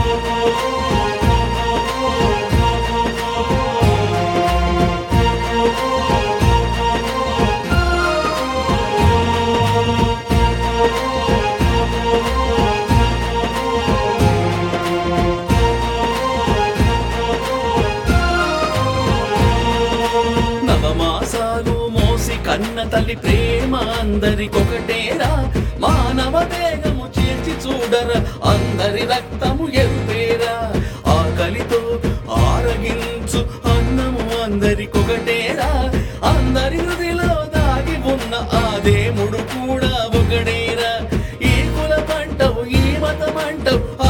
నవమాసాలు మోసి కన్న తల్లి ప్రేమ అందరికొకటేరా మానవ దేహము చేర్చి చూడరా అందరి రక్తము ఎరుపేరా ఆకలితో ఆరగించు అన్నము అందరికొకటేరా అందరి హృదిలో దాగి ఉన్న ఆ దేవుడు కూడా ఒకడేరా ఈ కుల పంటవు ఈ మతమంటవు